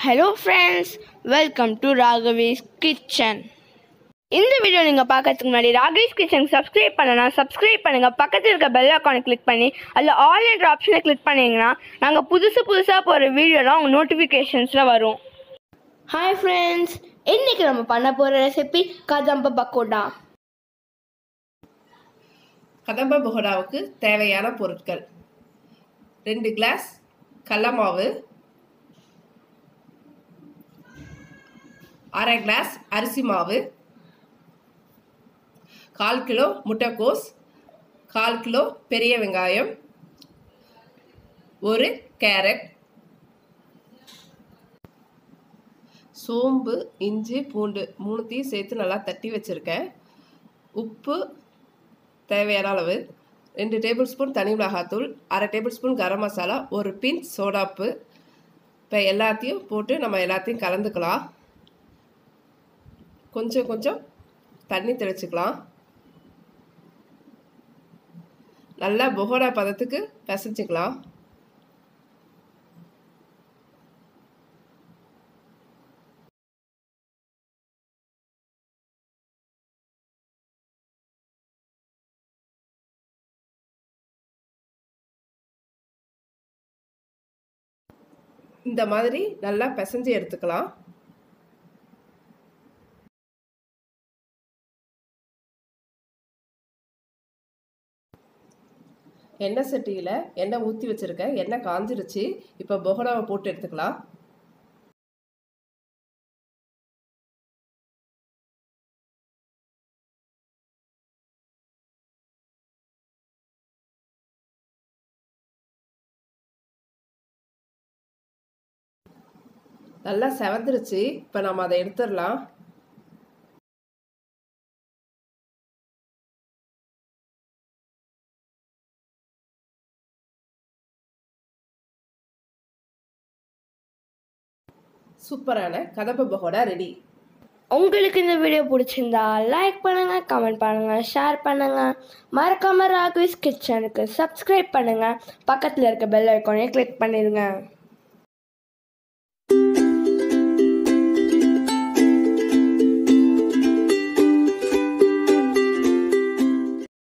hello friends welcome to Raghaves kitchen இந்த video நீங்கள் பார்க்கறதுக்கு முன்னாடி ராகவேஸ் கிச்சன் சப்ஸ்கிரைப் பண்ணனா சப்ஸ்கிரைப் பண்ணுங்கள் பக்கத்தில் இருக்க பெல் ஐக்கானை கிளிக் பண்ணி அதில் ஆல் என்ற ஆப்ஷனை கிளிக் பண்ணிங்கன்னா நாங்கள் புதுசு புதுசாக போகிற வீடியோலாம் உங்கள் நோட்டிஃபிகேஷன்ஸில் வரும் ஹாய் ஃப்ரெண்ட்ஸ் இன்றைக்கி நம்ம பண்ண போகிற ரெசிபி கதம்ப பக்கோடா கதம்ப புகடாவுக்கு தேவையான பொருட்கள் ரெண்டு கிளாஸ் கடல மாவு அரை கிளாஸ் அரிசி மாவு கால் கிலோ முட்டைக்கோஸ் கால் கிலோ பெரிய வெங்காயம் ஒரு கேரட் சோம்பு இஞ்சி பூண்டு மூணுத்தையும் சேர்த்து நல்லா தட்டி வச்சுருக்கேன் உப்பு தேவையான அளவு ரெண்டு டேபிள் ஸ்பூன் தனி மிளகாத்தூள் அரை டேபிள் ஸ்பூன் கரம் மசாலா ஒரு பின் சோடாப்பு இப்போ எல்லாத்தையும் போட்டு நம்ம எல்லாத்தையும் கலந்துக்கலாம் கொஞ்சம் கொஞ்சம் தண்ணி தெளிச்சுக்கலாம் நல்லா புகோடா பதத்துக்கு பிசைஞ்சிக்கலாம் இந்த மாதிரி நல்லா பிசைஞ்சு எடுத்துக்கலாம் எண்ணெய் சட்டியில் எண்ணெய் ஊற்றி வச்சுருக்கேன் எண்ணெய் காஞ்சிருச்சு இப்போ பொகடாவை போட்டு எடுத்துக்கலாம் நல்லா செவந்துருச்சு இப்போ நம்ம அதை எடுத்துடலாம் சூப்பரான கதம்ப பகோடா ரெடி உங்களுக்கு இந்த வீடியோ பிடிச்சிருந்தா லைக் பண்ணுங்கள் கமெண்ட் பண்ணுங்கள் ஷேர் பண்ணுங்கள் மறக்காம ராகவேஸ் கிச்சனுக்கு சப்ஸ்கிரைப் பண்ணுங்கள் பக்கத்தில் இருக்க பெல் ஐக்கானே கிளிக் பண்ணிடுங்க